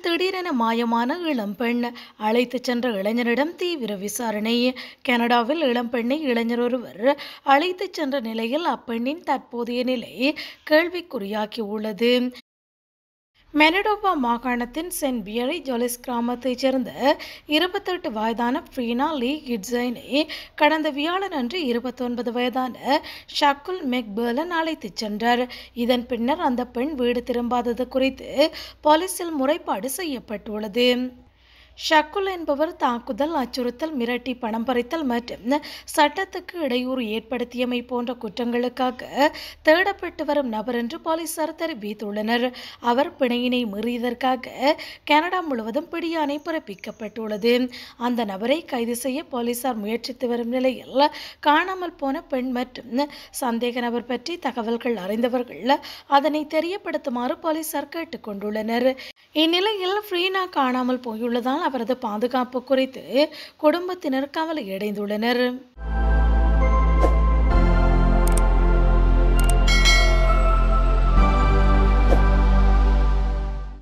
திடீரென மாயமான இளம்பெண் அழைத்துச் சென்ற இளைஞரிடம் தீவிர விசாரணை கனடாவில் இளம்பெண்ணை இளைஞர் ஒருவர் அழைத்துச் சென்ற நிலையில் அப்பெண்ணின் தற்போதைய நிலை கேள்விக்குறியாகியுள்ளது மெனடோபா மாகாணத்தின் சென்ட் பியரி ஜொலிஸ் கிராமத்தைச் சேர்ந்த இருபத்தெட்டு வயதான ஃப்ரீனா லீ கிட்ஸைனை கடந்த வியாழன் அன்று இருபத்தொன்பது வயதான ஷக்குல் மெக்பர்லன் அழைத்துச் சென்றார் இதன் பின்னர் அந்த பெண் வீடு திரும்பாதது குறித்து போலீசில் முறைப்பாடு செய்யப்பட்டுள்ளது ஷக்குல் என்பவர் தாக்குதல் அச்சுறுத்தல் மிரட்டி பணம் பறித்தல் மற்றும் சட்டத்துக்கு இடையூறு ஏற்படுத்தியமை போன்ற குற்றங்களுக்காக தேடப்பட்டு வரும் நபர் என்று போலீசார் தெரிவித்துள்ளனர் அவர் பிணையினை மீறியதற்காக கனடா முழுவதும் பிடியாணை பிறப்பிக்கப்பட்டுள்ளது அந்த நபரை கைது செய்ய போலீசார் முயற்சித்து வரும் நிலையில் காணாமல் போன பெண் மற்றும் சந்தேக நபர் பற்றி தகவல்கள் அறிந்தவர்கள் அதனை தெரியப்படுத்துமாறு போலீசார் கேட்டுக்கொண்டுள்ளனர் இந்நிலையில் ஃப்ரீனா காணாமல் போயுள்ளதால் அவரது பாதுகாப்பு குறித்து குடும்பத்தினர் கவலையடைந்துள்ளனர்